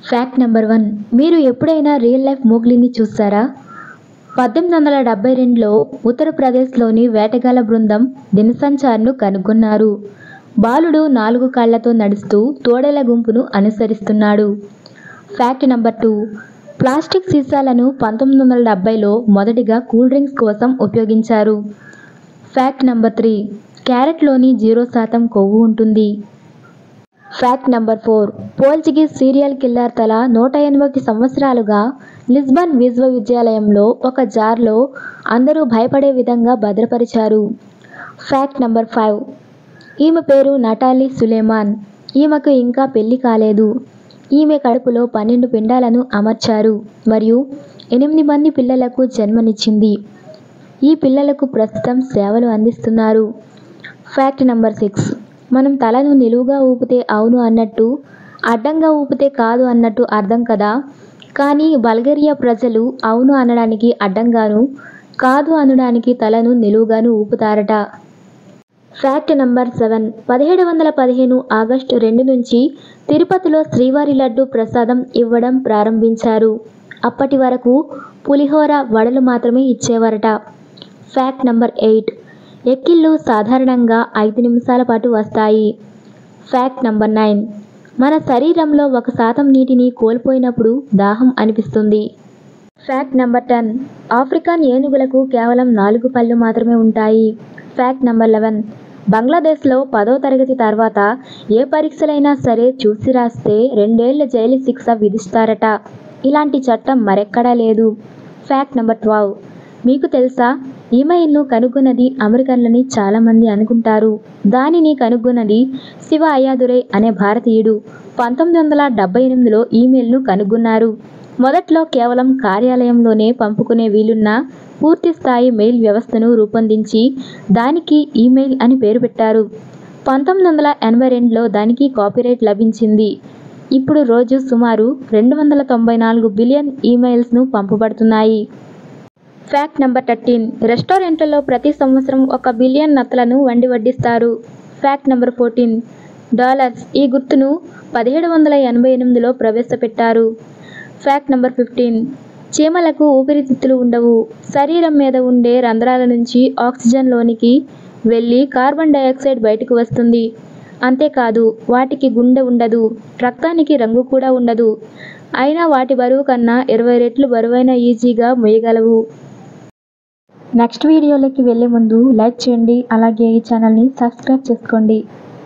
fact number one మీరు ఎప్పుడైనా real life మోగ్లీని చూసారా పద్దెనిమిది వందల డెబ్బై రెండులో ఉత్తరప్రదేశ్లోని వేటగాళ్ళ బృందం దినసంచార్ను కనుగొన్నారు బాలుడు నాలుగు కాళ్లతో నడుస్తూ తోడేల గుంపును అనుసరిస్తున్నాడు ఫ్యాక్ట్ నెంబర్ టూ ప్లాస్టిక్ సీసాలను పంతొమ్మిది వందల డెబ్బైలో మొదటిగా కూల్ డ్రింక్స్ కోసం ఉపయోగించారు ఫ్యాక్ట్ నెంబర్ త్రీ క్యారెట్లోని జీరో శాతం కొవ్వు ఉంటుంది fact number four Portuguese serial killer తల నూట ఎనభై సంవత్సరాలుగా లిస్బన్ విశ్వవిద్యాలయంలో ఒక జార్లో అందరూ భయపడే విధంగా భద్రపరిచారు ఫ్యాక్ట్ నెంబర్ ఫైవ్ ఈమె పేరు నటాలి సులేమాన్ ఈమెకు ఇంకా పెళ్లి కాలేదు ఈమె కడుపులో పన్నెండు పిండాలను అమర్చారు మరియు ఎనిమిది మంది పిల్లలకు జన్మనిచ్చింది ఈ పిల్లలకు ప్రస్తుతం సేవలు అందిస్తున్నారు ఫ్యాక్ట్ నెంబర్ సిక్స్ మనం తలను నిలువుగా ఊపితే అవును అన్నట్టు అడ్డంగా ఊపితే కాదు అన్నట్టు అర్థం కదా కానీ బల్గేరియా ప్రజలు అవును అనడానికి అడ్డంగాను కాదు అనడానికి తలను నిలువుగాను ఊపుతారట ఫ్యాక్ట్ నెంబర్ సెవెన్ పదిహేడు వందల పదిహేను ఆగస్టు రెండు నుంచి తిరుపతిలో శ్రీవారి లడ్డు ప్రసాదం ఇవ్వడం ప్రారంభించారు అప్పటి వరకు పులిహోర వడలు మాత్రమే ఇచ్చేవారట ఫ్యాక్ట్ నెంబర్ ఎయిట్ ఎక్కిళ్ళు సాధారణంగా ఐదు నిమిషాల పాటు వస్తాయి ఫ్యాక్ట్ నెంబర్ నైన్ మన శరీరంలో ఒక శాతం నీటిని కోల్పోయినప్పుడు దాహం అనిపిస్తుంది ఫ్యాక్ట్ నెంబర్ టెన్ ఆఫ్రికన్ ఏనుగులకు కేవలం నాలుగు పళ్ళు మాత్రమే ఉంటాయి ఫ్యాక్ట్ నెంబర్ లెవెన్ బంగ్లాదేశ్లో పదో తరగతి తర్వాత ఏ పరీక్షలైనా సరే చూసి రాస్తే రెండేళ్ల జైలు శిక్ష విధిస్తారట ఇలాంటి చట్టం మరెక్కడా లేదు ఫ్యాక్ట్ నెంబర్ ట్వెల్వ్ మీకు తెలుసా ఈమెయిల్ను కనుగొన్నది అమెరికన్లని చాలామంది అనుకుంటారు దానిని కనుగొన్నది శివ అయ్యాదురై అనే భారతీయుడు పంతొమ్మిది వందల డెబ్బై ఎనిమిదిలో ఈమెయిల్ను కనుగొన్నారు మొదట్లో కేవలం కార్యాలయంలోనే పంపుకునే వీలున్న పూర్తి స్థాయి మెయిల్ వ్యవస్థను రూపొందించి దానికి ఈమెయిల్ అని పేరు పెట్టారు పంతొమ్మిది వందల ఎనభై రెండులో దానికి కాపీరైట్ లభించింది ఇప్పుడు రోజు సుమారు రెండు వందల తొంభై నాలుగు బిలియన్ ఈమెయిల్స్ను పంపబడుతున్నాయి ఫ్యాక్ట్ నెంబర్ థర్టీన్ రెస్టారెంట్లలో ప్రతి సంవత్సరం ఒక బిలియన్ నత్తలను వండి వడ్డిస్తారు ఫ్యాక్ట్ నెంబర్ ఫోర్టీన్ డాలర్స్ ఈ గుర్తును పదిహేడు వందల ఎనభై ఎనిమిదిలో ప్రవేశపెట్టారు ఫ్యాక్ట్ నెంబర్ ఫిఫ్టీన్ చీమలకు ఊపిరితిత్తులు ఉండవు శరీరం మీద ఉండే రంధ్రాల నుంచి ఆక్సిజన్లోనికి వెళ్ళి కార్బన్ డయాక్సైడ్ బయటకు వస్తుంది అంతేకాదు వాటికి గుండె ఉండదు రక్తానికి రంగు కూడా ఉండదు అయినా వాటి బరువు కన్నా ఇరవై రెట్లు బరువైన ఈజీగా మొయ్యగలవు నెక్స్ట్ వీడియోలోకి వెళ్ళే ముందు లైక్ చేయండి అలాగే ఈ ఛానల్ని సబ్స్క్రైబ్ చేసుకోండి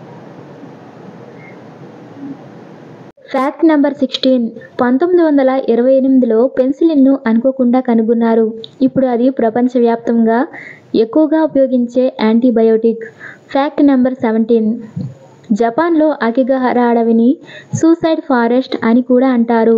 ఫ్యాక్ట్ నెంబర్ సిక్స్టీన్ పంతొమ్మిది వందల ఇరవై ఎనిమిదిలో పెన్సిలిన్ను అనుకోకుండా కనుగొన్నారు ఇప్పుడు అది ప్రపంచవ్యాప్తంగా ఎక్కువగా ఉపయోగించే యాంటీబయోటిక్ ఫ్యాక్ట్ నెంబర్ సెవెంటీన్ జపాన్లో అకిగహర అడవిని సూసైడ్ ఫారెస్ట్ అని కూడా అంటారు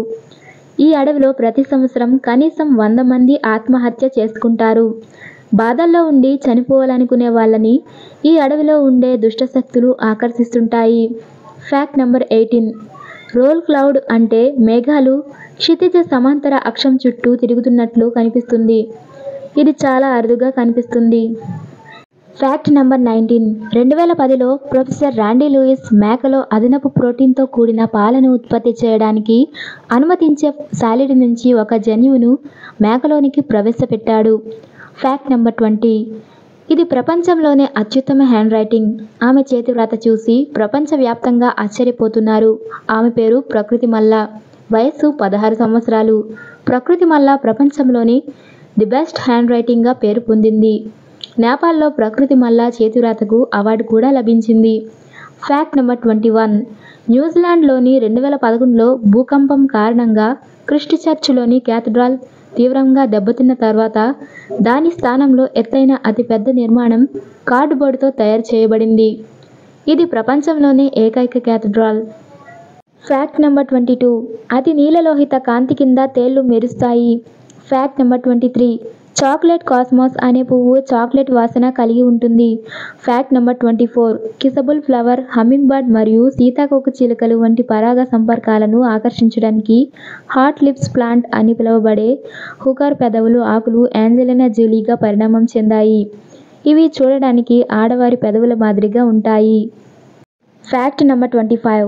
ఈ అడవిలో ప్రతి సంవత్సరం కనీసం వంద మంది ఆత్మహత్య చేసుకుంటారు బాధల్లో ఉండి చనిపోవాలనుకునే వాళ్ళని ఈ అడవిలో ఉండే దుష్టశక్తులు ఆకర్షిస్తుంటాయి fact number eighteen roll cloud అంటే మేఘాలు క్షితిజ సమాంతర అక్షం చుట్టూ తిరుగుతున్నట్లు కనిపిస్తుంది ఇది చాలా అరుదుగా కనిపిస్తుంది ఫ్యాక్ట్ నెంబర్ నైన్టీన్ రెండు వేల పదిలో ప్రొఫెసర్ ర్యాండీ లూయిస్ మేకలో అదనపు ప్రోటీన్తో కూడిన పాలను ఉత్పత్తి చేయడానికి అనుమతించే సాలిడ్ నుంచి ఒక జన్యువును మేకలోనికి ప్రవేశపెట్టాడు ఫ్యాక్ట్ నెంబర్ ట్వంటీ ఇది ప్రపంచంలోనే అత్యుత్తమ హ్యాండ్ రైటింగ్ ఆమె చేతి వ్రాత చూసి ప్రపంచవ్యాప్తంగా ఆశ్చర్యపోతున్నారు ఆమె పేరు ప్రకృతి మల్ల వయస్సు పదహారు సంవత్సరాలు ప్రకృతి మల్ల ప్రపంచంలోని ది బెస్ట్ హ్యాండ్ రైటింగ్గా పేరు పొందింది నేపాల్లో ప్రకృతి మల్ల చేతివ్రాతకు అవార్డు కూడా లభించింది ఫ్యాక్ట్ నెంబర్ ట్వంటీ వన్ న్యూజిలాండ్లోని రెండు వేల పదకొండులో భూకంపం కారణంగా క్రిస్ట్ చర్చ్లోని క్యాథడ్రాల్ తీవ్రంగా దెబ్బతిన్న తర్వాత దాని స్థానంలో ఎత్తైన అతిపెద్ద నిర్మాణం కార్డుబోర్డుతో తయారు చేయబడింది ఇది ప్రపంచంలోనే ఏకైక cathedral fact number twenty two అతి నీలలోహిత కాంతి కింద తేళ్లు మెరుస్తాయి fact number twenty three chocolate cosmos అనే పువ్వు చాక్లెట్ వాసన కలిగి ఉంటుంది fact number twenty four kissable flower hummingbird మరియు సీతాకోక చిలుకలు వంటి పరాగ సంపర్కాలను ఆకర్షించడానికి హాట్ లిప్స్ ప్లాంట్ అని పిలువబడే హుకర్ పెదవులు ఆకులు యాంజలినా జూలీగా పరిణామం చెందాయి ఇవి చూడడానికి ఆడవారి పెదవుల మాదిరిగా ఉంటాయి fact number twenty five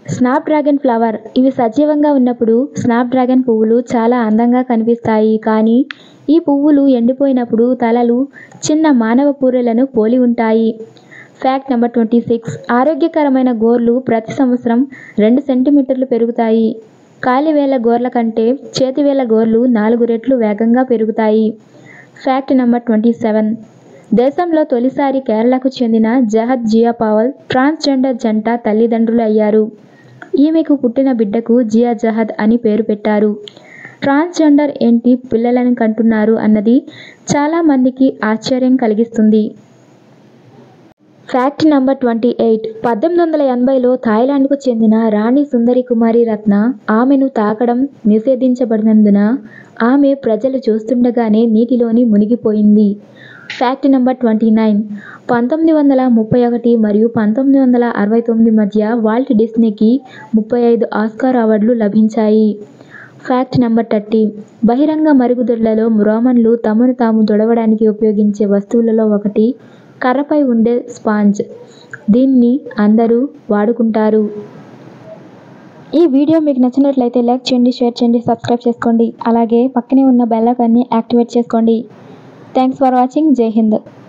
snapdragon flower ఇవి సజీవంగా ఉన్నప్పుడు స్నాప్ డ్రాగన్ పువ్వులు చాలా అందంగా కనిపిస్తాయి కానీ ఈ పువ్వులు ఎండిపోయినప్పుడు తలలు చిన్న మానవ పూరెలను పోలి ఉంటాయి ఫ్యాక్ట్ నెంబర్ ట్వంటీ సిక్స్ ఆరోగ్యకరమైన గోర్లు ప్రతి సంవత్సరం రెండు సెంటీమీటర్లు పెరుగుతాయి కాలివేల గోర్ల కంటే చేతివేల గోర్లు నాలుగు రెట్లు వేగంగా పెరుగుతాయి ఫ్యాక్ట్ నెంబర్ ట్వంటీ సెవెన్ దేశంలో తొలిసారి కేరళకు చెందిన జహద్ జియా పావల్ ట్రాన్స్జెండర్ జంట తల్లిదండ్రులు అయ్యారు ఈమెకు పుట్టిన బిడ్డకు జియా జహద్ అని పేరు పెట్టారు ట్రాన్స్జెండర్ ఏంటి పిల్లలను కంటున్నారు అన్నది చాలామందికి ఆశ్చర్యం కలిగిస్తుంది ఫ్యాక్ట్ నంబర్ ట్వంటీ ఎయిట్ పద్దెనిమిది వందల ఎనభైలో థాయిలాండ్కు చెందిన రాణి సుందరి కుమారి రత్న ఆమెను తాకడం నిషేధించబడినందున ఆమె ప్రజలు చూస్తుండగానే నీటిలోని మునిగిపోయింది ఫ్యాక్ట్ నెంబర్ ట్వంటీ నైన్ పంతొమ్మిది వందల ముప్పై ఒకటి మరియు పంతొమ్మిది వందల అరవై తొమ్మిది మధ్య వాల్ట్ డిస్నీకి ముప్పై ఐదు ఆస్కార్ అవార్డులు లభించాయి ఫ్యాక్ట్ నెంబర్ థర్టీ బహిరంగ మరుగుదొడ్లలో రోమన్లు తమను తాము దొడవడానికి ఉపయోగించే వస్తువులలో ఒకటి కర్రపై ఉండే స్పాంజ్ దీన్ని అందరూ వాడుకుంటారు ఈ వీడియో మీకు నచ్చినట్లయితే లైక్ చేయండి షేర్ చేయండి సబ్స్క్రైబ్ చేసుకోండి అలాగే పక్కనే ఉన్న బెల్ ఐకాన్ని యాక్టివేట్ చేసుకోండి థ్యాంక్స్ ఫర్ వాచింగ్ జై హింద్